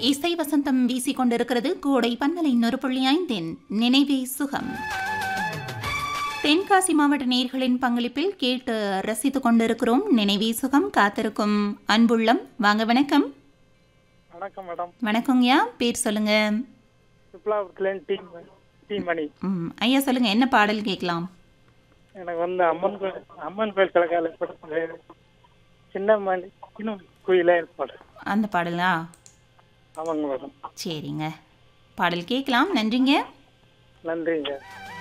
இசை வசந்தம் வீசிக் கொண்டிருக்கிறது கோடை பன்னலை நொறு புள்ளி ஐந்தின் நினைவே சுகம் தென்காசி மாவட்ட நேர்களின் பங்களிப்பில் கேட்டு ரசித்துக் கொண்டிருக்கிறோம் நினைவே சுகம் காத்திருக்கும் அன்புள்ளம் வாங்க வணக்கம் வணக்கம் மேடம் வணக்கங்கய்யா பேர் சொல்லுங்க சுப்லாபுரத்துலேருந்து டீ டீ மணி ம், ஐயா சொல்லுங்க என்ன பாடல் கேட்கலாம் எனக்கு வந்து அம்மன் கோயில் அம்மன் கோயில் கலக்கால படத்துல சின்ன மணி சின்ன குயிலே ஏற்பாடு அந்த பாடலா ஆமாங்க மேடம் சரிங்க பாடல் கேட்கலாம் நன்றிங்க நன்றிங்க